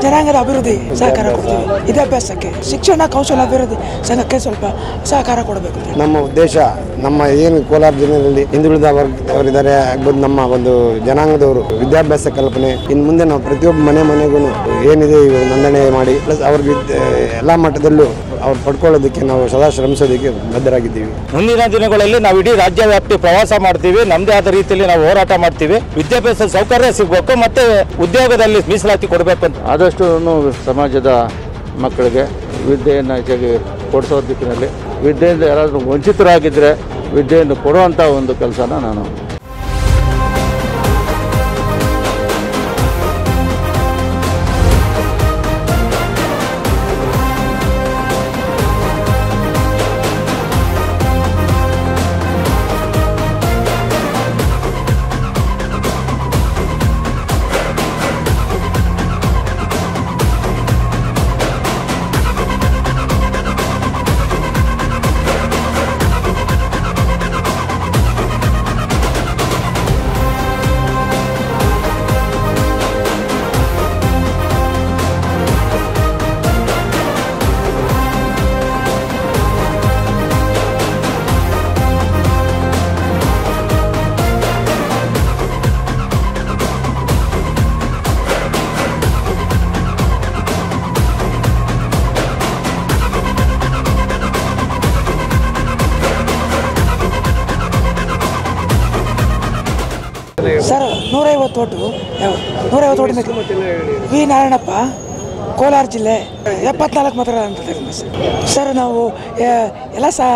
ಜನಾಂಗದ ಅಭಿವೃದ್ಧಿ ಸಹಕಾರ ಕೊಡ್ತೀವಿ ವಿದ್ಯಾಭ್ಯಾಸಕ್ಕೆ ಶಿಕ್ಷಣ ಕೌಶಲ ಅಭಿವೃದ್ಧಿ ಸಂಘಕ್ಕೆ ಸ್ವಲ್ಪ ಸಹಕಾರ ಕೊಡಬೇಕು ನಮ್ಮ ಉದ್ದೇಶ ನಮ್ಮ ಏನು ಕೋಲಾರ ಜಿಲ್ಲೆಯಲ್ಲಿ ಹಿಂದುಳಿದ ವರ್ಗದವರಿದ್ದಾರೆ ಆಗ್ಬೋದು ನಮ್ಮ ಒಂದು ಜನಾಂಗದವರು ವಿದ್ಯಾಭ್ಯಾಸ ಕಲ್ಪನೆ ಇನ್ನು ಮುಂದೆ ನಾವು ಪ್ರತಿಯೊಬ್ಬ ಮನೆ ಮನೆಗೂ ಏನಿದೆ ಇವು ನೋಂದಣಿ ಮಾಡಿ ಪ್ಲಸ್ ಅವ್ರಿಗೆ ಎಲ್ಲ ಮಟ್ಟದಲ್ಲೂ ಅವ್ರು ಪಡ್ಕೊಳ್ಳೋದಕ್ಕೆ ನಾವು ಸದಾ ಶ್ರಮಿಸೋದಕ್ಕೆ ಬದ್ಧರಾಗಿದ್ದೀವಿ ಮುಂದಿನ ದಿನಗಳಲ್ಲಿ ನಾವು ಇಡೀ ರಾಜ್ಯ ವ್ಯಾಪ್ತಿ ಪ್ರವಾಸ ಮಾಡ್ತೀವಿ ನಮ್ಮದೇ ಆದ ರೀತಿಯಲ್ಲಿ ನಾವು ಹೋರಾಟ ಮಾಡ್ತೀವಿ ವಿದ್ಯಾಭ್ಯಾಸ ಸೌಕರ್ಯ ಸಿಗಬೇಕು ಮತ್ತೆ ಉದ್ಯೋಗದಲ್ಲಿ ಮೀಸಲಾತಿ ಕೊಡಬೇಕು ಅಂತ ಆದಷ್ಟು ಸಮಾಜದ ಮಕ್ಕಳಿಗೆ ವಿದ್ಯೆಯನ್ನು ಹೆಚ್ಚಾಗಿ ಕೊಡಿಸೋ ದಿಕ್ಕಿನಲ್ಲಿ ವಿದ್ಯೆಯಿಂದ ಯಾರಾದರೂ ವಂಚಿತರಾಗಿದ್ದರೆ ವಿದ್ಯೆಯನ್ನು ಕೊಡುವಂಥ ಒಂದು ಕೆಲಸನ ನಾನು ಸರ್ ನೂರೈವತ್ತು ಓಟು ಯಾವ ನೂರೈವತ್ತು ಓಟಿನ ವಿ ನಾರಾಯಣಪ್ಪ ಕೋಲಾರ ಜಿಲ್ಲೆ ಎಪ್ಪತ್ನಾಲ್ಕು ಮಾತ್ರ ಅಂತ ತಗೊಂಡೆ ಸರ್ ಸರ್ ನಾವು ಎ- ಎಲ್ಲ ಸಹ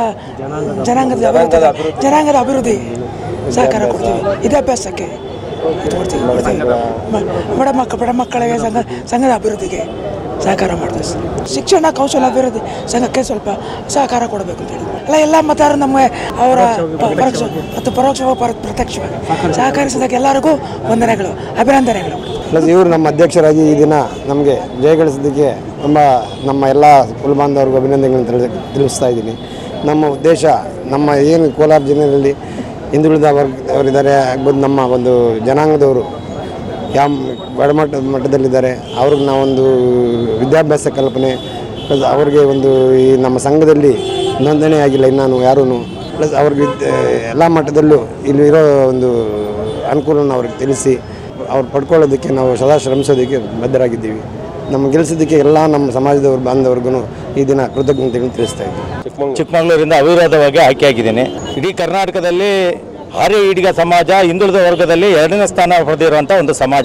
ಜನಾಂಗದ ಅಭಿವೃದ್ಧಿ ಜನಾಂಗದ ಅಭಿವೃದ್ಧಿ ಸಹಕಾರ ಕೊಡ್ತೀವಿ ವಿದ್ಯಾಭ್ಯಾಸಕ್ಕೆ ಇದು ಕೊಡ್ತೀವಿ ಕೊಡ್ತೀವಿ. ಮ- ಬಡ ಮಕ್ಕ ಬಡ ಮಕ್ಕಳಿಗೆ ಸಂಘ ಸಂಘದ ಅಭಿವೃದ್ಧಿಗೆ ಸಹಕಾರ ಮಾಡ್ತೀವಿ ಸರ್ ಶಿಕ್ಷಣ ಕೌಶಲ ಅಭಿವೃದ್ಧಿ ಸಂಘಕ್ಕೆ ಸ್ವಲ್ಪ ಸಹಕಾರ ಕೊಡಬೇಕು ಅಂತ ಹೇಳಿ ಅಲ್ಲ ಎಲ್ಲ ಮತದಾರರು ನಮಗೆ ಅವರ ಪ- ಪರೋಕ್ಷ ಮತ್ತು ಪರೋಕ್ಷವಾಗಿ ಪರ ಪ್ರತ್ಯಕ್ಷವಾಗಿ ಸಹಕರಿಸಿದಾಗ ಎಲ್ಲರಿಗೂ ವಂದನೆಗಳು ಅಭಿನಂದನೆಗಳು ಪ್ಲಸ್ ಇವರು ನಮ್ಮ ಅಧ್ಯಕ್ಷರಾಗಿ ಈ ದಿನ ನಮಗೆ ಜಯಗಳಿಸೋದಕ್ಕೆ ತುಂಬ ನಮ್ಮ ಎಲ್ಲ ಕುಲ ಬಾಂಧವರಿಗೂ ಅಭಿನಂದನೆಗಳನ್ನು ತಿಳಿ ತಿಳಿಸ್ತಾ ಇದ್ದೀನಿ ನಮ್ಮ ಉದ್ದೇಶ ನಮ್ಮ ಏನು ಕೋಲಾರ ಜಿಲ್ಲೆಯಲ್ಲಿ ಹಿಂದುಳಿದ ವರ್ಗದವರಿದ್ದಾರೆ ಆಗ್ಬೋದು ನಮ್ಮ ಒಂದು ಜನಾಂಗದವರು ಯಾವ ಬಡಮಟ್ಟ ಮಟ್ಟದಲ್ಲಿದ್ದಾರೆ ಅವ್ರಿಗೆ ನಾವೊಂದು ವಿದ್ಯಾಭ್ಯಾಸ ಕಲ್ಪನೆ ಪ್ಲಸ್ ಅವ್ರಿಗೆ ಒಂದು ಈ ನಮ್ಮ ಸಂಘದಲ್ಲಿ ನೋಂದಣಿ ಆಗಿಲ್ಲ ಇನ್ನೂ ಯಾರೂ ಪ್ಲಸ್ ಅವ್ರಿಗೆ ಎಲ್ಲ ಮಟ್ಟದಲ್ಲೂ ಇಲ್ಲಿರೋ ಒಂದು ಅನುಕೂಲನ ಅವ್ರಿಗೆ ತಿಳಿಸಿ ಅವ್ರು ಪಡ್ಕೊಳ್ಳೋದಕ್ಕೆ ನಾವು ಸದಾ ಶ್ರಮಿಸೋದಕ್ಕೆ ಬದ್ಧರಾಗಿದ್ದೀವಿ ನಮ್ಮ ಗೆಲ್ಲಿಸೋದಕ್ಕೆ ಎಲ್ಲ ನಮ್ಮ ಸಮಾಜದವ್ರು ಬಾಂಧವ್ರಿಗೂ ಈ ದಿನ ಕೃತಜ್ಞತೆಗಳನ್ನು ತಿಳಿಸ್ತಾ ಇದ್ದೀವಿ ಚಿಕ್ಕಮಗಳೂರಿಂದ ಅವಿರೋಧವಾಗಿ ಆಯ್ಕೆಯಾಗಿದ್ದೀನಿ ಇಡೀ ಕರ್ನಾಟಕದಲ್ಲಿ ಆರ್ಯ ಈಡಿಗ ಸಮಾಜ ಹಿಂದುಳಿದ ವರ್ಗದಲ್ಲಿ ಎರಡನೇ ಸ್ಥಾನ ಪಡೆದಿರುವಂಥ ಒಂದು ಸಮಾಜ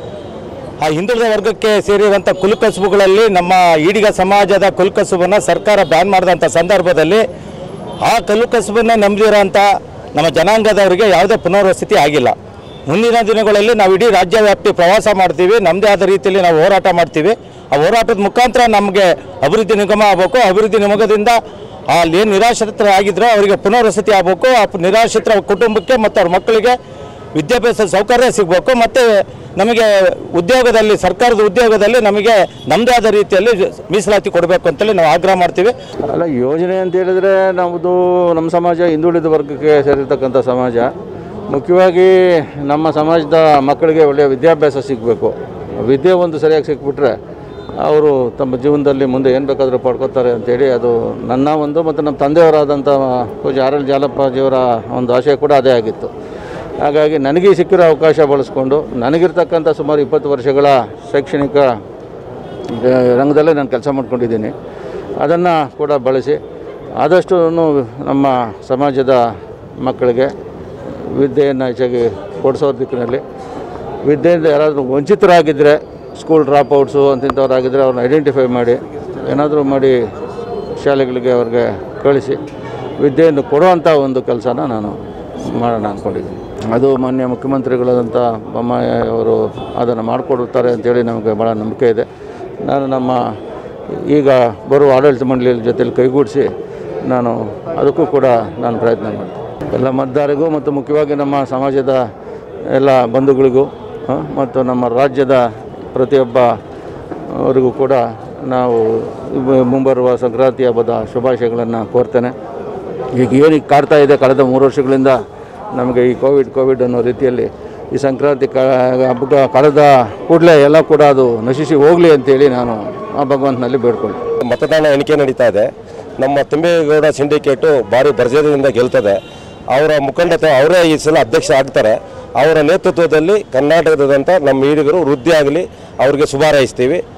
ಆ ಹಿಂದುಳಿದ ವರ್ಗಕ್ಕೆ ಸೇರಿರುವಂಥ ಕುಲಕಸುಬುಗಳಲ್ಲಿ ನಮ್ಮ ಈಡಿಗ ಸಮಾಜದ ಕುಲಕಸುಬನ್ನು ಸರ್ಕಾರ ಬ್ಯಾನ್ ಮಾಡಿದಂಥ ಸಂದರ್ಭದಲ್ಲಿ ಆ ಕುಲಕಸುಬನ್ನು ನಂಬಿರೋಂಥ ನಮ್ಮ ಜನಾಂಗದವರಿಗೆ ಯಾವುದೇ ಪುನರ್ವಸತಿ ಆಗಿಲ್ಲ ಮುಂದಿನ ದಿನಗಳಲ್ಲಿ ನಾವು ಇಡೀ ರಾಜ್ಯ ವ್ಯಾಪ್ತಿ ಪ್ರವಾಸ ಮಾಡ್ತೀವಿ ನಮ್ಮದೇ ಆದ ರೀತಿಯಲ್ಲಿ ನಾವು ಹೋರಾಟ ಮಾಡ್ತೀವಿ ಆ ಹೋರಾಟದ ಮುಖಾಂತರ ನಮಗೆ ಅಭಿವೃದ್ಧಿ ನಿಗಮ ಆಗಬೇಕು ಅಭಿವೃದ್ಧಿ ನಿಗಮದಿಂದ ಅಲ್ಲಿ ಏನು ನಿರಾಶ್ರಿತರಾಗಿದ್ರೋ ಅವರಿಗೆ ಪುನರ್ವಸತಿ ಆಗಬೇಕು ಆ ನಿರಾಶ್ರಿತರ ಕುಟುಂಬಕ್ಕೆ ಮತ್ತು ಅವ್ರ ಮಕ್ಕಳಿಗೆ ವಿದ್ಯಾಭ್ಯಾಸ ಸೌಕರ್ಯ ಸಿಗಬೇಕು ಮತ್ತು ನಮಗೆ ಉದ್ಯೋಗದಲ್ಲಿ ಸರ್ಕಾರದ ಉದ್ಯೋಗದಲ್ಲಿ ನಮಗೆ ನಮ್ಮದೇ ಆದ ರೀತಿಯಲ್ಲಿ ಮೀಸಲಾತಿ ಕೊಡಬೇಕು ಅಂತೇಳಿ ನಾವು ಆಗ್ರಹ ಮಾಡ್ತೀವಿ ಅಲ್ಲ ಯೋಜನೆ ಅಂತ ಹೇಳಿದ್ರೆ ನಮ್ಮದು ನಮ್ಮ ಸಮಾಜ ಹಿಂದುಳಿದ ವರ್ಗಕ್ಕೆ ಸೇರಿರ್ತಕ್ಕಂಥ ಸಮಾಜ ಮುಖ್ಯವಾಗಿ ನಮ್ಮ ಸಮಾಜದ ಮಕ್ಕಳಿಗೆ ಒಳ್ಳೆಯ ವಿದ್ಯಾಭ್ಯಾಸ ಸಿಗಬೇಕು ವಿದ್ಯೆ ಒಂದು ಸರಿಯಾಗಿ ಸಿಕ್ಬಿಟ್ರೆ ಅವರು ತಮ್ಮ ಜೀವನದಲ್ಲಿ ಮುಂದೆ ಏನು ಬೇಕಾದರೂ ಪಡ್ಕೋತಾರೆ ಅಂತೇಳಿ ಅದು ನನ್ನ ಒಂದು ಮತ್ತು ನಮ್ಮ ತಂದೆಯವರಾದಂಥ ಪೂಜೆ ಆರ್ ಎಲ್ ಜಾಲಪ್ಪಾಜಿಯವರ ಒಂದು ಆಶಯ ಕೂಡ ಅದೇ ಆಗಿತ್ತು ಹಾಗಾಗಿ ನನಗೆ ಸಿಕ್ಕಿರೋ ಅವಕಾಶ ಬಳಸ್ಕೊಂಡು ನನಗಿರ್ತಕ್ಕಂಥ ಸುಮಾರು ಇಪ್ಪತ್ತು ವರ್ಷಗಳ ಶೈಕ್ಷಣಿಕ ಆ, ರಂಗದಲ್ಲೇ ನಾನು ಕೆಲಸ ಮಾಡ್ಕೊಂಡಿದ್ದೀನಿ ಅದನ್ನು ಕೂಡ ಬಳಸಿ ಆದಷ್ಟು ನಮ್ಮ ಸಮಾಜದ ಮಕ್ಕಳಿಗೆ ವಿದ್ಯೆಯನ್ನು ಹೆಚ್ಚಾಗಿ ಕೊಡಿಸೋ ದಿಕ್ಕಿನಲ್ಲಿ ವಿದ್ಯೆಯಿಂದ ಯಾರಾದರೂ ವಂಚಿತರಾಗಿದ್ದರೆ ಸ್ಕೂಲ್ ಡ್ರಾಪ್ ಔಟ್ಸು ಅಂತಿಂಥವ್ರಾಗಿದ್ದರೆ ಅವ್ರನ್ನ ಐಡೆಂಟಿಫೈ ಮಾಡಿ ಏನಾದರೂ ಮಾಡಿ ಶಾಲೆಗಳಿಗೆ ಅವ್ರಿಗೆ ಕಳಿಸಿ ವಿದ್ಯೆಯನ್ನು ಕೊಡುವಂಥ ಒಂದು ಕೆಲಸನ ನಾನು ಮಾಡೋಣ ಅಂದ್ಕೊಂಡಿದ್ದೀನಿ ಅದು ಮಾನ್ಯ ಮುಖ್ಯಮಂತ್ರಿಗಳಾದಂಥ ಬೊಮ್ಮಾಯಿ ಅವರು ಅದನ್ನು ಮಾಡಿಕೊಡುತ್ತಾರೆ ಅಂತೇಳಿ ನಮಗೆ ಭಾಳ ನಂಬಿಕೆ ಇದೆ ನಾನು ನಮ್ಮ ಈಗ ಬರುವ ಆಡಳಿತ ಮಂಡಳಿಯ ಜೊತೆಲಿ ಕೈಗೂಡಿಸಿ ನಾನು ಅದಕ್ಕೂ ಕೂಡ ನಾನು ಪ್ರಯತ್ನ ಮಾಡ್ತೀನಿ ಎಲ್ಲ ಮತದಾರರಿಗೂ ಮತ್ತು ಮುಖ್ಯವಾಗಿ ನಮ್ಮ ಸಮಾಜದ ಎಲ್ಲ ಬಂಧುಗಳಿಗೂ ಆ, ಮತ್ತು ನಮ್ಮ ರಾಜ್ಯದ ಪ್ರತಿಯೊಬ್ಬ ಅವರಿಗೂ ಕೂಡ ನಾವು ಇವ- ಮುಂಬರುವ ಸಂಕ್ರಾಂತಿ ಹಬ್ಬದ ಶುಭಾಶಯಗಳನ್ನು ಕೋರ್ತೇನೆ ಈಗ ಏನಕ್ಕೆ ಕಾಡ್ತಾ ಇದೆ ಕಳೆದ ಮೂರು ವರ್ಷಗಳಿಂದ ನಮಗೆ ಈ ಕೋವಿಡ್ ಕೋವಿಡ್ ಅನ್ನೋ ರೀತಿಯಲ್ಲಿ ಈ ಸಂಕ್ರಾಂತಿ ಕ ಹಬ್ಬ ಕಳೆದ ಕೂಡಲೇ ಎಲ್ಲ ಕೂಡ ಅದು ನಶಿಸಿ ಹೋಗಲಿ ಅಂತೇಳಿ ನಾನು ಆ ಭಗವಂತನಲ್ಲಿ ಬೇಡ್ಕೊಳ್ತೀನಿ ಮತದಾನ ಎಣಿಕೆ ನಡೀತಾ ಇದೆ ನಮ್ಮ ತಿಮ್ಮೇಗೌಡ ಸಿಂಡಿಕೇಟು ಭಾರಿ ಭರ್ಜರಿಯಿಂದ ಗೆಲ್ತದೆ ಅವರ ಮುಖಂಡತೆ ಅವರೇ ಈ ಸಲ ಅಧ್ಯಕ್ಷ ಆಗ್ತಾರೆ ಅವರ ನೇತೃತ್ವದಲ್ಲಿ ಕರ್ನಾಟಕದಾದ್ಯಂತ ನಮ್ಮ ಈಡಿಗರು ವೃದ್ಧಿ ಆಗಲಿ ಅವ್ರಿಗೆ ಶುಭ ಹಾರೈಸ್ತೀವಿ